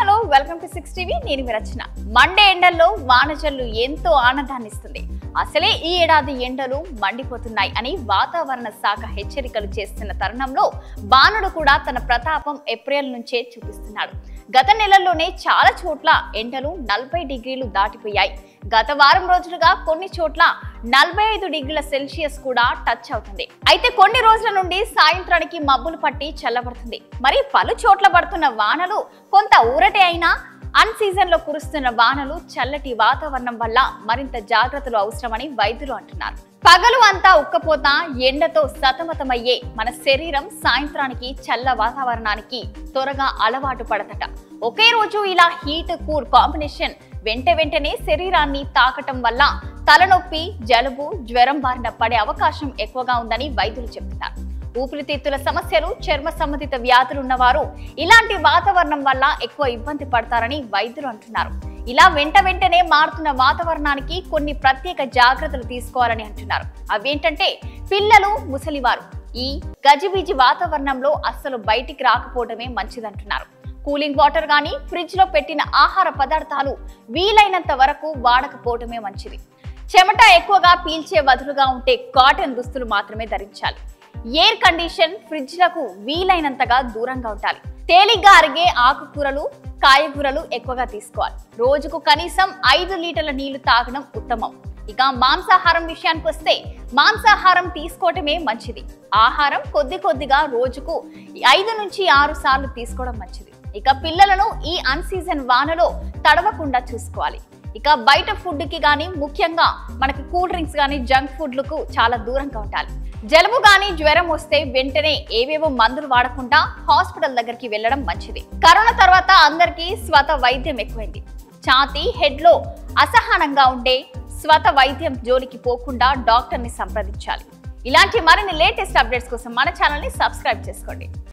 hello welcome to six TV నేను మీ రచన Monday ఎండల్లో వానజల్లు ఎంతో ఆనందాన్ని ఇస్తుంది అసలే ఈ ఏడాది ఎండలు మండిపోతున్నాయి అని వాతావరణ శాఖ హెచ్చరికలు చేస్తున్న తరుణంలో బాణుడు కూడా తన ప్రతాపం ఏప్రిల్ నుంచే చూపిస్తున్నాడు గత నెలల్లోనే చాలా చోట్ల ఎండలు నలభై డిగ్రీలు దాటిపోయాయి గత వారం రోజులుగా కొన్ని చోట్ల నలభై ఐదు డిగ్రీల సెల్సియస్ కూడా టచ్ అవుతుంది అయితే కొన్ని రోజుల నుండి సాయంత్రానికి మబ్బులు పట్టి చల్లబడుతుంది మరి పలు చోట్ల పడుతున్న వానలు కొంత ఊరటే అయినా అన్ సీజన్ లో కురుస్తున్న వానలు చల్లటి వాతావరణం వల్ల మరింత జాగ్రత్తలు అవసరమని వైద్యులు అంటున్నారు పగలు అంతా ఉక్కపోత ఎండతో సతమతమయ్యే మన శరీరం సాయంత్రానికి చల్ల వాతావరణానికి త్వరగా అలవాటు పడతట ఒకే రోజు ఇలా హీట్ కూల్ కాంబినేషన్ వెంట వెంటనే శరీరాన్ని తాకటం వల్ల తలనొప్పి జలుబు జ్వరం బారిన పడే అవకాశం ఎక్కువగా ఉందని వైద్యులు చెబుతున్నారు ఊపిరితిత్తుల సమస్యలు చర్మ సంబంధిత వ్యాధులు ఉన్నవారు ఇలాంటి వాతావరణం వల్ల ఎక్కువ ఇబ్బంది పడతారని వైద్యులు అంటున్నారు ఇలా వెంట వెంటనే మారుతున్న వాతావరణానికి కొన్ని ప్రత్యేక జాగ్రత్తలు తీసుకోవాలని అంటున్నారు అవేంటంటే పిల్లలు ముసలివారు ఈ గజిబిజి వాతావరణంలో అస్సలు బయటికి రాకపోవడమే మంచిదంటున్నారు కూలింగ్ వాటర్ గాని ఫ్రిడ్జ్ లో పెట్టిన ఆహార పదార్థాలు వీలైనంత వరకు వాడకపోవడమే మంచిది చెమట ఎక్కువగా పీల్చే బదులుగా ఉంటే కాటన్ దుస్తులు మాత్రమే ధరించాలి ఎయిర్ కండిషన్ ఫ్రిడ్జ్లకు వీలైనంతగా దూరంగా ఉండాలి తేలిగ్గా అరిగే ఆకుకూరలు కాయగూరలు ఎక్కువగా తీసుకోవాలి రోజుకు కనీసం ఐదు లీటర్ల నీళ్లు తాగడం ఉత్తమం ఇక మాంసాహారం విషయానికి వస్తే మాంసాహారం తీసుకోవటమే మంచిది ఆహారం కొద్ది కొద్దిగా రోజుకు ఐదు నుంచి ఆరు సార్లు తీసుకోవడం మంచిది ఇక పిల్లలను ఈ అన్ సీజన్ వానలో తడవకుండా చూసుకోవాలి ఇక బయట ఫుడ్ కి కానీ ముఖ్యంగా మనకి కూల్ డ్రింక్స్ కానీ జంక్ ఫుడ్లకు చాలా దూరంగా ఉండాలి జలుబు కానీ జ్వరం వస్తే వెంటనే ఏవేవో మందులు వాడకుండా హాస్పిటల్ దగ్గరికి వెళ్ళడం మంచిది కరోనా తర్వాత అందరికీ స్వత వైద్యం ఎక్కువైంది ఛాతీ హెడ్ లో అసహనంగా ఉండే స్వత వైద్యం జోలికి పోకుండా డాక్టర్ ని సంప్రదించాలి ఇలాంటి మరిన్ని లేటెస్ట్ అప్డేట్స్ కోసం మన ఛానల్ ని సబ్స్క్రైబ్ చేసుకోండి